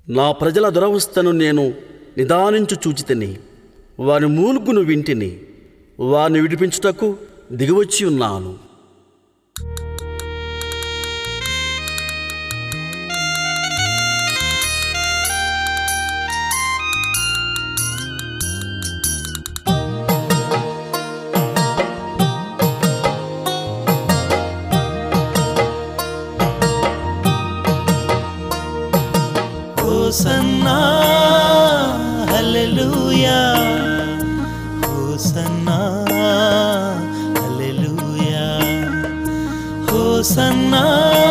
నా ప్రజల దురవస్థను నేను నిదానించు చూచితిని వారి మూలుగును వింటిని వారిని విడిపించుటకు దిగివచ్చి ఉన్నాను హోసన్నా హల్లెలూయా హోసన్నా హల్లెలూయా హోసన్నా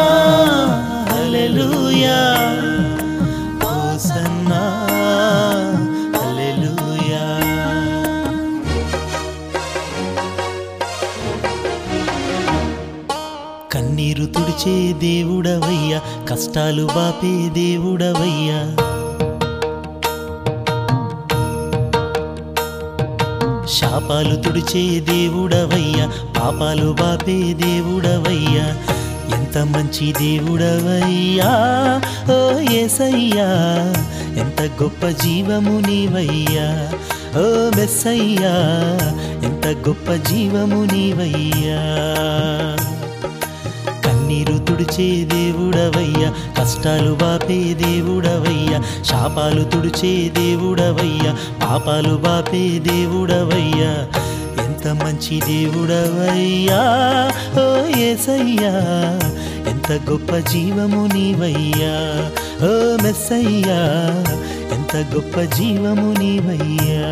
హల్లెలూయా హోసన్నా హల్లెలూయా కన్నీరు తుడిచే దేవుడవయ్యా కష్టాలు బాపే దేవుడవయ్యా శాపాలు తుడిచే దేవుడవయ్యా పాపాలు బాపే దేవుడవయ్యా ఎంత మంచి దేవుడవయ్యా ఓ ఏసయ్యా ఎంత గొప్ప జీవము నీవయ్యా ఓ మెస్సయ్యా ఎంత గొప్ప జీవము నీవయ్యా కన్నీరు తుడిచే దేవుడవయ్యా కష్టాలు బాపే దేవుడవయ్యా శాపాలు తుడిచే దేవుడవయ్యా పాపాలు బాపే దేవుడవయ్యా ఎంత మంచి దేవుడవయ్యా ఓ ఏసయ్యా ఎంత గొప్ప జీవము నీవయ్యా ఓ మెస్సయ్యా ఎంత గొప్ప జీవము నీవయ్యా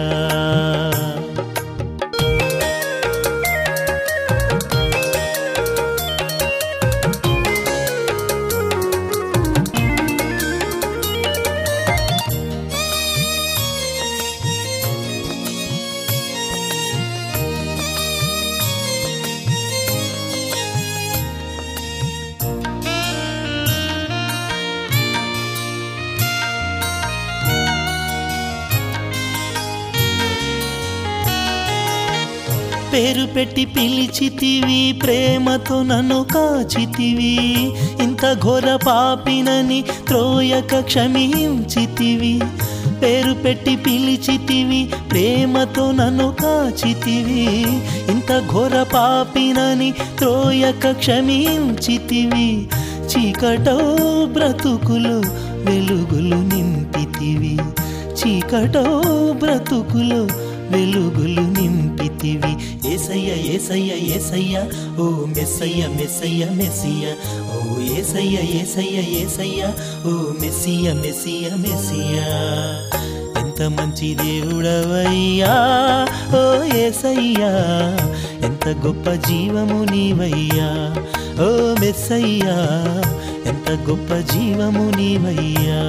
పేరు పెట్టి పిలిచితివి ప్రేమతో నన్ను కాచితివి ఇంత ఘోర పాపినని త్రోయక క్షమించితివి పేరు పెట్టి పిలిచితివి ప్రేమతో నన్ను కాచితివి ఇంత ఘోర పాపినని త్రోయక క్షమించితివి చీకటో బ్రతుకులు వెలుగులు నింపితివి చీకటో బ్రతుకులు వెలుగులు నింపితివి ఏసయ్య ఏసయ్య ఏసయ్య ఓ మెస్సయ్య మెస్సయ్య మెస్సియ ఓ ఏసయ్య ఏసయ్య ఏసయ్య ఓ మెస్సియ మెస్సియ మెస్సియ ఎంత మంచి దేవుడవయ్యా ఓ ఏసయ్యా ఎంత గొప్ప జీవము నీవయ్యా ఓ మెస్సయ్యా ఎంత గొప్ప జీవము నీవయ్యా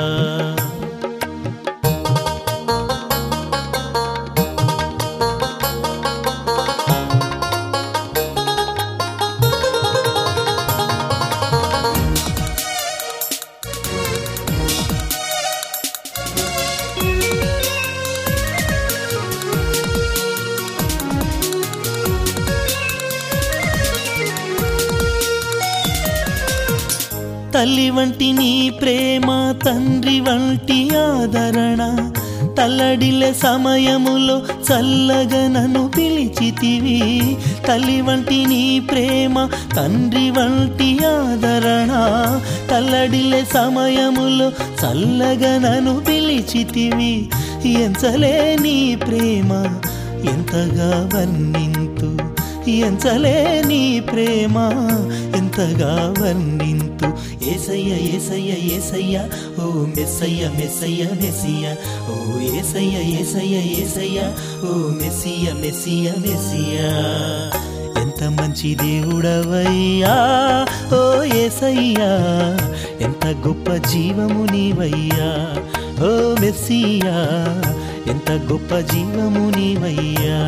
తల్లి వంటి నీ ప్రేమ తండ్రి వంటి ఆదరణ తల్లడిల్లే సమయములో చల్లగా నన్ను పిలిచితివి తల్లి వంటి నీ ప్రేమ తండ్రి వంటి ఆదరణ తల్లడిల్లే సమయములో చల్లగా నన్ను పిలిచితివి ఎంచలే నీ ప్రేమ ఎంతగా వర్ణింతు ఎంచలే నీ ప్రేమ ఎంతగా వర్ణింతు ఏసయ్య ఏసయ్య ఏసయ్య ఓ మెస్సయ్య మెస్సయ్య మెస్సియ ఓ ఏసయ్య ఏసయ్య ఏసయ్య ఓ మెస్సియ మెస్సియ మెస్సియ ఎంత మంచి దేవుడవయ్యా ఓ ఏసయ్యా ఎంత గొప్ప జీవము నీవయ్యా ఓ మెస్సియా ఎంత గొప్ప జీవము నీవయ్యా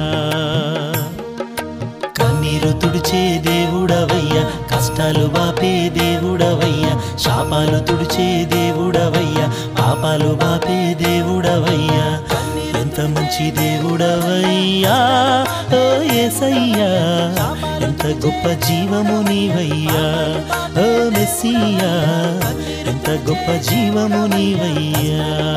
కన్నీరు తుడిచే దేవుడవయ్యా కష్టాలు బాపే దేవుడవయ్యా శాపాలు తుడిచే దేవుడవయ్యా పాపాలు బాపే దేవుడవయ్యా ఎంత మంచి దేవుడవయ్యా ఓ ఏసయ్యా ఎంత గొప్ప జీవము నీవయ్యా ఓ మెస్సియా ఎంత ఎంత గొప్ప జీవము నీవయ్యా